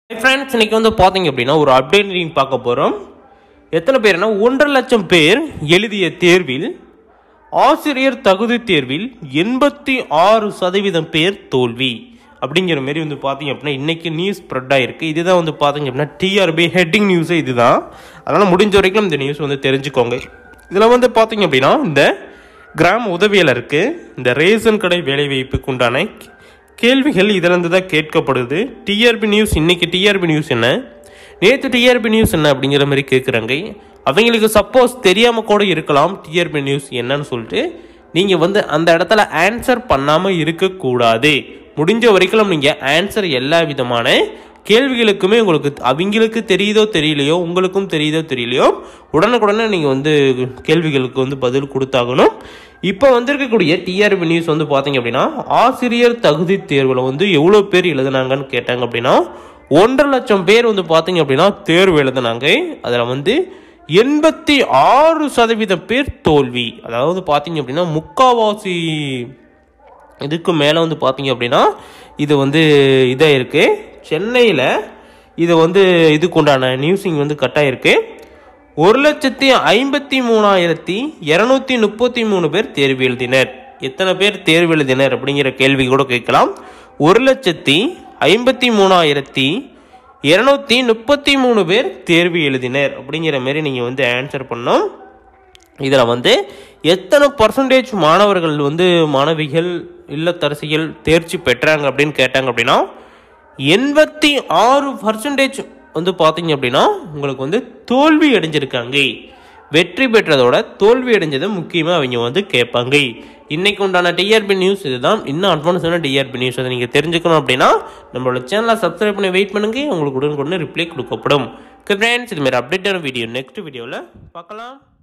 friends இன்னைக்கு வந்து பார்த்தீங்க அப்படின்னா ஒரு அப்டேட் நீங்கள் பார்க்க போகிறோம் எத்தனை பேர்னா ஒன்றரை லட்சம் பேர் எழுதிய தேர்வில் ஆசிரியர் தகுதி தேர்வில் எண்பத்தி ஆறு சதவீதம் பேர் தோல்வி அப்படிங்கிற மாரி வந்து பார்த்தீங்க அப்படின்னா இன்னைக்கு நியூஸ் ஸ்ப்ரெட் ஆயிருக்கு இதுதான் வந்து பார்த்தீங்க அப்படின்னா டிஆர்பி ஹெட்டிங் நியூஸே இதுதான் அதனால் முடிஞ்ச வரைக்கும் இந்த நியூஸ் வந்து தெரிஞ்சுக்கோங்க இதில் வந்து பார்த்தீங்க அப்படின்னா இந்த கிராம உதவியாளருக்கு இந்த ரேஷன் கடை வேலைவாய்ப்புக்கு உண்டான கேள்விகள் இதிலிருந்து தான் கேட்கப்படுது டிஆர்பி நியூஸ் இன்னைக்கு டிஆர்பி நியூஸ் என்ன நேற்று டிஆர்பி நியூஸ் என்ன அப்படிங்கிற மாதிரி கேட்குறாங்க அவங்களுக்கு சப்போஸ் தெரியாமல் கூட இருக்கலாம் டிஆர்பி நியூஸ் என்னன்னு சொல்லிட்டு நீங்கள் வந்து அந்த இடத்துல ஆன்சர் பண்ணாமல் இருக்கக்கூடாது முடிஞ்ச வரைக்கும் நீங்கள் ஆன்சர் எல்லா விதமான கேள்விகளுக்குமே உங்களுக்கு அவங்களுக்கு தெரியுதோ தெரியலையோ உங்களுக்கும் தெரியுதோ தெரியலையோ உடனுக்குடனே நீங்கள் வந்து கேள்விகளுக்கு வந்து பதில் கொடுத்தாகணும் இப்போ வந்திருக்கக்கூடிய டிஆர்பி நியூஸ் வந்து பார்த்தீங்க அப்படின்னா ஆசிரியர் தகுதி தேர்வில் வந்து எவ்வளோ பேர் எழுதுனாங்கன்னு கேட்டாங்க அப்படின்னா ஒன்றரை லட்சம் பேர் வந்து பார்த்தீங்க அப்படின்னா தேர்வு எழுதுனாங்க அதில் வந்து எண்பத்தி ஆறு சதவீதம் பேர் தோல்வி அதாவது பார்த்தீங்க அப்படின்னா முக்காவாசி இதுக்கு மேலே வந்து பார்த்தீங்க அப்படின்னா இது வந்து இதாக இருக்குது சென்னையில் இது வந்து இதுக்கு உண்டான நியூஸிங் வந்து கட்டாயிருக்கு ஒரு லட்சத்தி ஐம்பத்தி மூணாயிரத்தி இரநூத்தி முப்பத்தி மூணு பேர் தேர்வு எழுதினர் எத்தனை பேர் தேர்வு எழுதினர் அப்படிங்கிற கேள்வி கூட கேட்கலாம் ஒரு லட்சத்தி ஐம்பத்தி மூணாயிரத்தி இரநூத்தி முப்பத்தி மூணு பேர் தேர்வு எழுதினர் அப்படிங்கிற மாரி நீங்கள் வந்து ஆன்சர் பண்ணோம் இதில் வந்து எத்தனை பர்சன்டேஜ் மாணவர்கள் வந்து மாணவிகள் இல்லத்தரசிகள் தேர்ச்சி பெற்றாங்க அப்படின்னு கேட்டாங்க அப்படின்னா எண்பத்தி ஆறு பர்சன்டேஜ் வந்து பார்த்தீங்க அப்படின்னா உங்களுக்கு வந்து தோல்வி அடைஞ்சிருக்காங்க வெற்றி பெற்றதோட தோல்வி அடைஞ்சதை முக்கியமாக அவங்க வந்து கேட்பாங்க இன்னைக்கு உண்டான டிஆர்பி நியூஸ் இதுதான் இன்னும் அட்வான்ஸான டிஆர்பி நியூஸ் அதை நீங்கள் தெரிஞ்சுக்கணும் அப்படின்னா நம்மளோட சேனலை சப்ஸ்கிரைப் பண்ணி வெயிட் பண்ணுங்க உங்களுக்கு உடனுக்குடனே ரிப்ளை கொடுக்கப்படும் ஓகே ஃப்ரெண்ட்ஸ் இதுமாரி அப்டேட்டான வீடியோ நெக்ஸ்ட் வீடியோவில் பார்க்கலாம்